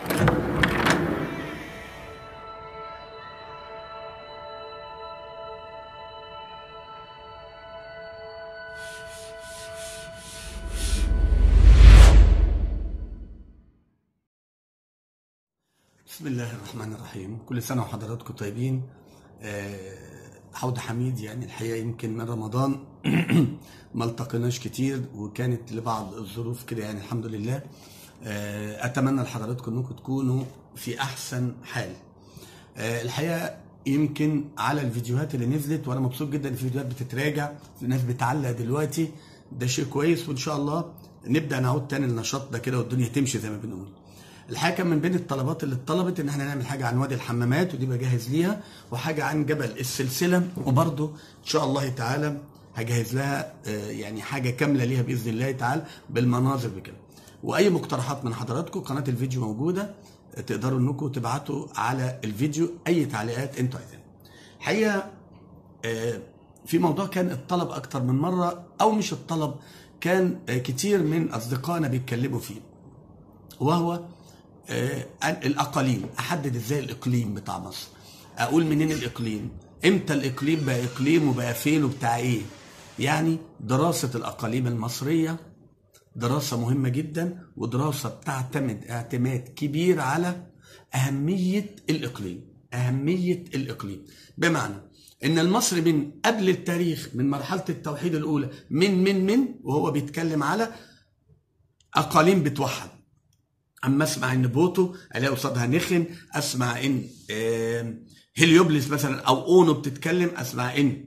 بسم الله الرحمن الرحيم كل سنة وحضراتكم طيبين آه، عودة حميد يعني الحقيقة يمكن من رمضان ما التقيناش كتير وكانت لبعض الظروف كده يعني الحمد لله آه، أتمنى لحضراتكم أنكم تكونوا في أحسن حال آه، الحقيقة يمكن على الفيديوهات اللي نزلت وأنا مبسوط جدا إن في فيديوهات بتتراجع الناس بتعلق دلوقتي ده شيء كويس وإن شاء الله نبدأ نعود تاني النشاط ده كده والدنيا تمشي زي ما بنقول الحقيقه كان من بين الطلبات اللي اتطلبت ان احنا نعمل حاجه عن وادي الحمامات ودي بجهز ليها وحاجه عن جبل السلسله وبرده ان شاء الله تعالى هجهز لها آه، يعني حاجه كامله ليها باذن الله تعالى بالمناظر بكده واي مقترحات من حضراتكم قناه الفيديو موجوده آه، تقدروا انكم تبعتوا على الفيديو اي تعليقات انتوا عايزينها الحقيقه آه، في موضوع كان الطلب اكتر من مره او مش الطلب كان آه، كتير من اصدقائنا بيتكلموا فيه وهو آه، الاقاليم احدد ازاي الاقليم بتاع مصر اقول منين الاقليم امتى الاقليم بقى اقليم وبقى فين وبتاع ايه يعني دراسه الاقاليم المصريه دراسه مهمه جدا ودراسه بتعتمد اعتماد كبير على اهميه الاقليم اهميه الاقليم بمعنى ان المصري من قبل التاريخ من مرحله التوحيد الاولى من من من وهو بيتكلم على اقاليم بتوحد اما اسمع ان بوتو الاقي قصادها نخن اسمع ان آم، هليوبلس مثلا او اونو بتتكلم اسمع ان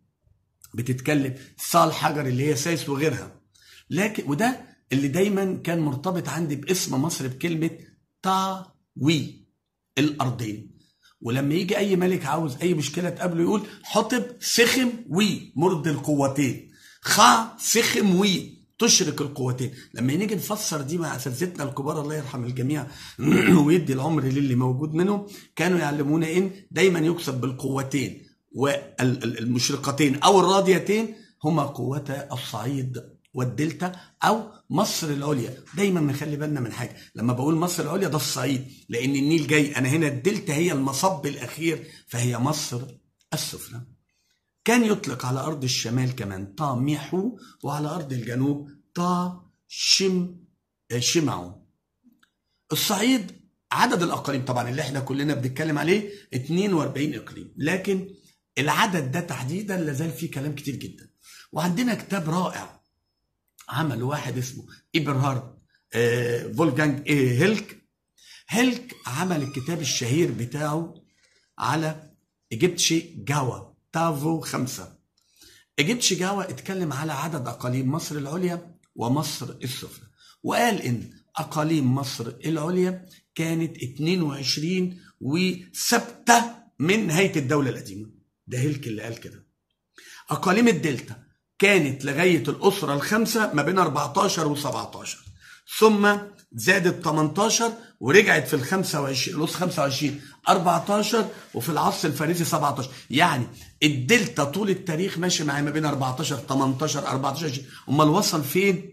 بتتكلم صال حجر اللي هي سايس وغيرها لكن وده اللي دايما كان مرتبط عندي باسم مصر بكلمه تاوي الارضين ولما يجي اي ملك عاوز اي مشكله تقابله يقول حطب سخم وي مرد القوتين خا سخم وي تشرك القوتين لما نيجي نفسر دي مع اساتذتنا الكبار الله يرحم الجميع ويدي العمر للي موجود منهم كانوا يعلمونا ان دايما يقصد بالقوتين والمشرقتين او الراديتين هما قوتا الصعيد والدلتا او مصر العليا دايما نخلي بالنا من حاجه لما بقول مصر العليا ده الصعيد لان النيل جاي انا هنا الدلتا هي المصب الاخير فهي مصر السفلى كان يطلق على أرض الشمال كمان طا ميحو وعلى أرض الجنوب طا شم آه، شمعو الصعيد عدد الأقاليم طبعا اللي احنا كلنا بنتكلم عليه 42 إقليم لكن العدد ده تحديدا لازال فيه كلام كتير جدا وعندنا كتاب رائع عمل واحد اسمه إبرهارد آه، فولجانج آه، هيلك هيلك عمل الكتاب الشهير بتاعه على إيجيبتشي جاوا تافو خمسة إيجيبتشي جاوا اتكلم على عدد أقاليم مصر العليا ومصر السفلى وقال إن أقاليم مصر العليا كانت 22 وثابتة من نهاية الدولة القديمة ده هيلك اللي قال كده أقاليم الدلتا كانت لغاية الأسرة الخامسة ما بين 14 و17 ثم زادت 18 ورجعت في ال 25 الأسرة 25 14 وفي العصر الفارسي 17 يعني الدلتا طول التاريخ ماشي معاه ما بين 14 18 14 20 امال وصل فين؟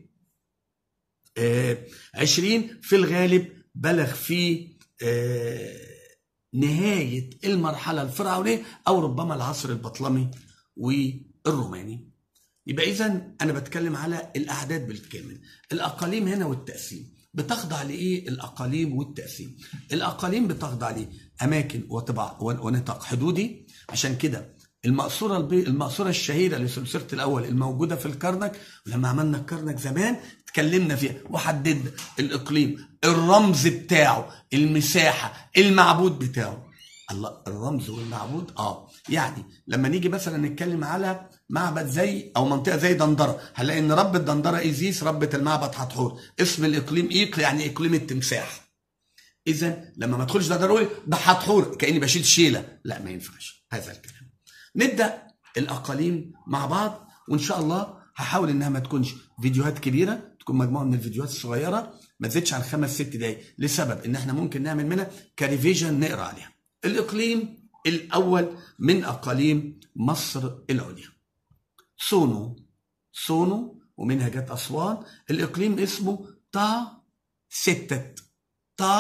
آه 20 في الغالب بلغ في آه نهاية المرحلة الفرعونية أو ربما العصر البطلمي والروماني يبقى إذا أنا بتكلم على الأعداد بالكامل الأقاليم هنا والتقسيم بتخضع لإيه الأقاليم والتقسيم الأقاليم بتخضع لأماكن وطباع ونطاق حدودي عشان كده المقصورة البي... المقصورة الشهيرة لسلسلة الأول الموجودة في الكرنك ولما عملنا الكرنك زمان اتكلمنا فيها وحددنا الإقليم الرمز بتاعه المساحة المعبود بتاعه الله الرمز والمعبود اه يعني لما نيجي مثلا نتكلم على معبد زي او منطقه زي دندره هنلاقي ان رب الدندره ايزيس ربة المعبد حتحور اسم الاقليم ايق يعني اقليم التمساح اذا لما ما ادخلش دندره اقول ده حتحور كاني بشيل شيله لا ما ينفعش هذا الكلام نبدا الاقاليم مع بعض وان شاء الله هحاول انها ما تكونش فيديوهات كبيره تكون مجموعه من الفيديوهات الصغيره ما تزيدش عن خمس ست دقايق لسبب ان احنا ممكن نعمل منها كريفيجن نقرا عليها الاقليم الاول من اقاليم مصر العليا سونو سونو ومنها جت اسوان الاقليم اسمه تا ستة تا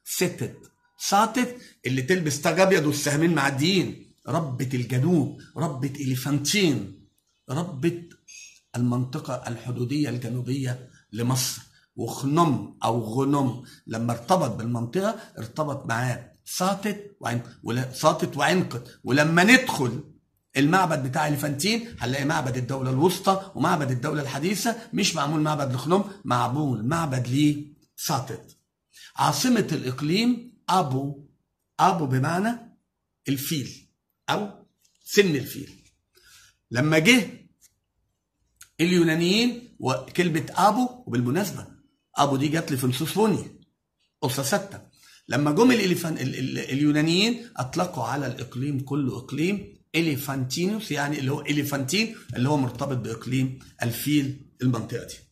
ستت ساتت اللي تلبس تاج ابيض والسهمين معديين ربة الجنوب ربة إليفانتين ربة المنطقة الحدودية الجنوبية لمصر وخنم أو غنم لما ارتبط بالمنطقة ارتبط معاه ساطت وعن ولا ساطت وعنقت ولما ندخل المعبد بتاع الفانتين هنلاقي معبد الدولة الوسطى ومعبد الدولة الحديثة مش معمول معبد لخنم معمول معبد لساطت عاصمة الإقليم أبو أبو بمعنى الفيل أو سن الفيل لما جه اليونانيين وكلمة أبو وبالمناسبة أبو دي جات لي في نصوص بني أسرة ستة لما جم الإليفان ال ال اليونانيين أطلقوا على الإقليم كله إقليم إليفانتينوس يعني اللي هو إليفانتين اللي هو مرتبط بإقليم الفيل المنطقة دي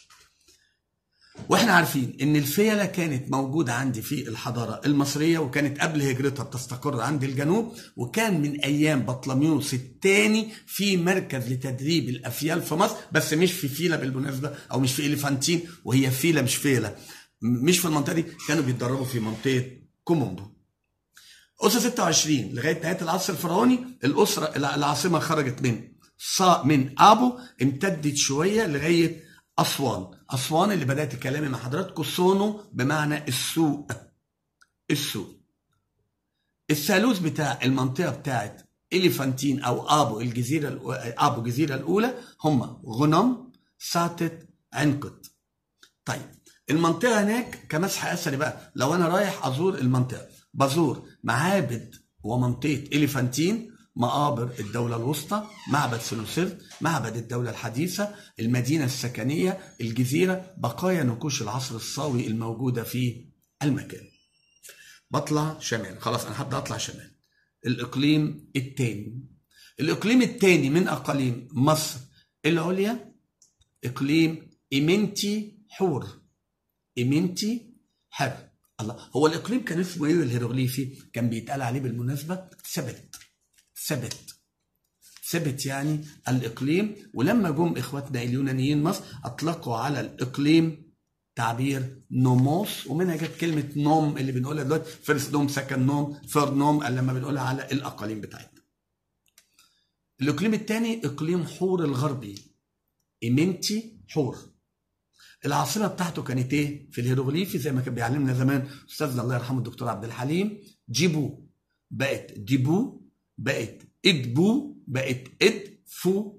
واحنا عارفين ان الفيلة كانت موجودة عندي في الحضارة المصرية وكانت قبل هجرتها بتستقر عند الجنوب وكان من ايام بطلميوس الثاني في مركز لتدريب الافيال في مصر بس مش في فيلة بالمناسبة او مش في اليفانتين وهي فيلة مش فيلة مش في المنطقة دي كانوا بيتدربوا في منطقة كومومبو أسرة 26 لغاية نهاية العصر الفرعوني الأسرة العاصمة خرجت من صا من أبو امتدت شوية لغاية أسوان أسوان اللي بدأت كلامي مع حضراتكم سونو بمعنى السوق السوق الثالوث بتاع المنطقة بتاعت إليفانتين أو أبو الجزيرة الأو- أبو الجزيرة الأولى هم غنم ساتت عنقت طيب المنطقة هناك كمسح أثري بقى لو أنا رايح أزور المنطقة بزور معابد ومنطقة إليفانتين مقابر الدولة الوسطى معبد سنوسرت معبد الدولة الحديثة المدينة السكنية الجزيرة بقايا نقوش العصر الصاوي الموجودة في المكان بطلع شمال خلاص أنا هبدأ أطلع شمال الإقليم الثاني الإقليم الثاني من أقاليم مصر العليا إقليم إيمنتي حور إيمنتي حر الله هو الإقليم كان اسمه إيه الهيروغليفي كان بيتقال عليه بالمناسبة ثبت ثبت ثبت يعني الإقليم ولما جم إخواتنا اليونانيين مصر أطلقوا على الإقليم تعبير نوموس ومنها جت كلمة نوم اللي بنقولها دلوقتي فيرست نوم سكند نوم ثيرد نوم لما بنقولها على الأقاليم بتاعتنا الإقليم الثاني إقليم حور الغربي إيمنتي حور العاصمة بتاعته كانت إيه؟ في الهيروغليفي زي ما كان بيعلمنا زمان أستاذنا الله يرحمه الدكتور عبد الحليم جيبو بقت ديبو بقت ادبو بقت ادفو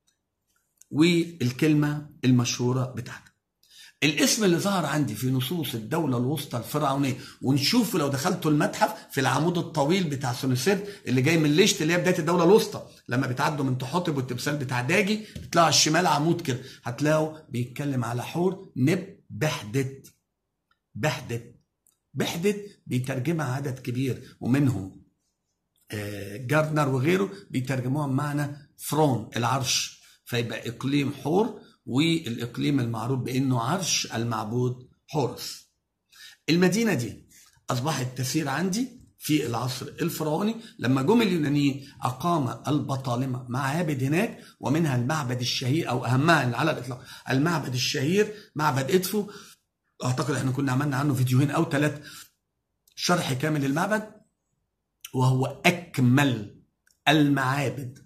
والكلمة المشهورة بتاعتها الاسم اللي ظهر عندي في نصوص الدولة الوسطى الفرعونية ونشوفه لو دخلتوا المتحف في العمود الطويل بتاع سونسيرت اللي جاي من ليشت اللي هي بداية الدولة الوسطى لما بتعدوا من تحطب والتمثال بتاع داجي بتلاقوا على الشمال عمود كده هتلاقوا بيتكلم على حور نب بحدت بحدت بحدت بيترجمها عدد كبير ومنهم آه، جاردنر وغيره بيترجموها بمعنى ثرون العرش فيبقى اقليم حور والاقليم المعروف بانه عرش المعبود حورس المدينه دي اصبحت تسير عندي في العصر الفرعوني لما جم اليونانيين اقام البطالمه معابد هناك ومنها المعبد الشهير او اهمها على الاطلاق المعبد الشهير معبد ادفو اعتقد احنا كنا عملنا عنه فيديوهين او ثلاث شرح كامل للمعبد وهو أكمل المعابد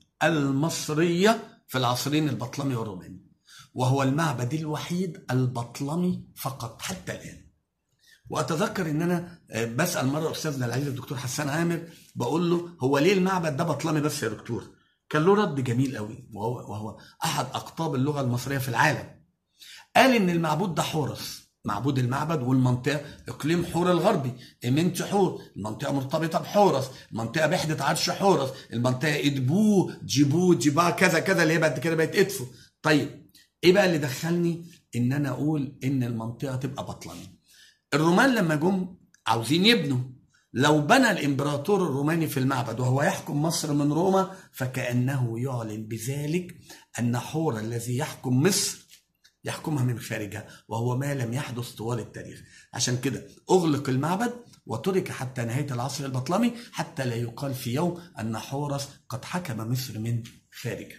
المصرية في العصرين البطلمي والروماني وهو المعبد الوحيد البطلمي فقط حتى الآن وأتذكر إن أنا آه، بسأل مرة أستاذنا العزيز الدكتور حسان عامر بقول له هو ليه المعبد ده بطلمي بس يا دكتور؟ كان له رد جميل قوي وهو, وهو أحد أقطاب اللغة المصرية في العالم قال ان المعبود ده حورس معبود المعبد والمنطقه اقليم حور الغربي ايمنت حور المنطقه مرتبطه بحورس المنطقه بحده عرش حورس المنطقه ادبو جيبو جيبا كذا كذا اللي هي بعد كده بقت ادفو طيب ايه بقى اللي دخلني ان انا اقول ان المنطقه تبقى بطلمي الرومان لما جم عاوزين يبنوا لو بنى الامبراطور الروماني في المعبد وهو يحكم مصر من روما فكانه يعلن بذلك ان حور الذي يحكم مصر يحكمها من خارجها وهو ما لم يحدث طوال التاريخ عشان كده أغلق المعبد وترك حتى نهاية العصر البطلمي حتى لا يقال في يوم أن حورس قد حكم مصر من خارجها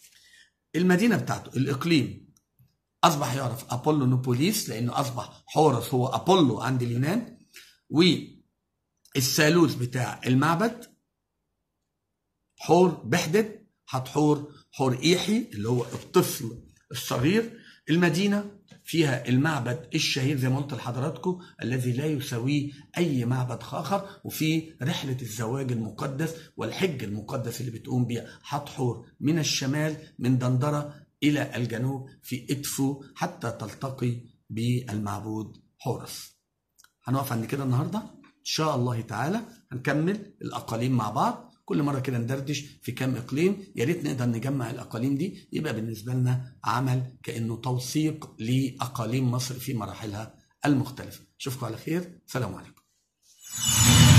المدينة بتاعته الإقليم أصبح يعرف أبولو نوبوليس لأنه أصبح حورس هو أبولو عند اليونان والثالوث بتاع المعبد حور بحدد حتحور حور إيحي اللي هو الطفل الصغير المدينة فيها المعبد الشهير زي ما قلت لحضراتكم الذي لا يساويه أي معبد آخر وفي رحلة الزواج المقدس والحج المقدس اللي بتقوم بيها حتحور من الشمال من دندرة إلى الجنوب في إدفو حتى تلتقي بالمعبود حورس هنقف عند كده النهاردة إن شاء الله تعالى هنكمل الأقاليم مع بعض كل مره كده ندردش في كام اقليم يا ريت نقدر نجمع الاقاليم دي يبقى بالنسبه لنا عمل كانه توثيق لاقاليم مصر في مراحلها المختلفه اشوفكم على خير سلام عليكم